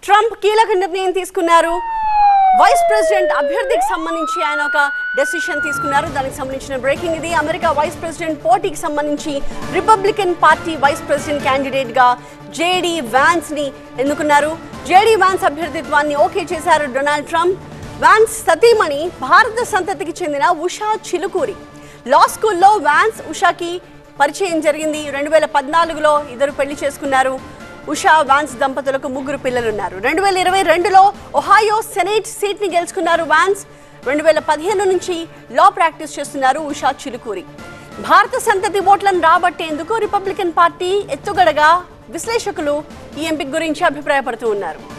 Trump కీలక నిర్ణయం తీసుకున్నారు వైస్ ప్రెసిడెంట్ అభ్యర్థికి సంబంధించి ఆయన ఒక డెసిషన్ తీసుకున్నారు దానికి సంబంధించిన బ్రేకింగ్ ఇది అమెరికా వైస్ ప్రెసిడెంట్ పోటీకి సంబంధించి Republican party vice president candidate గా జేడీ వ్యాన్స్ ని ఎన్నుకున్నారు జేడీ వ్యాన్స్ అభ్యర్థిత్వాన్ని ఓకే చేశారు డొనాల్డ్ ట్రంప్ వ్యాన్స్ సతీమణి భారత సంతతికి చెందిన ఉషా చిలుకూరి లా స్కూల్లో వ్యాన్స్ ఉషాకి పరిచయం జరిగింది రెండు వేల పద్నాలుగులో ఇద్దరు పెళ్లి చేసుకున్నారు ఉషా వాన్స్ దంపతులకు ముగ్గురు పిల్లలున్నారు రెండు వేల ఇరవై రెండులో ఒహాయో సెనేట్ సీట్ని గెలుచుకున్నారు వాన్స్ రెండు వేల పదిహేను నుంచి లా ప్రాక్టీస్ చేస్తున్నారు ఉషా చిలుకూరి భారత సంతతి ఓట్లను రాబట్టేందుకు రిపబ్లికన్ పార్టీ ఎత్తుగడగా విశ్లేషకులు ఈ ఎంపిక గురించి అభిప్రాయపడుతూ ఉన్నారు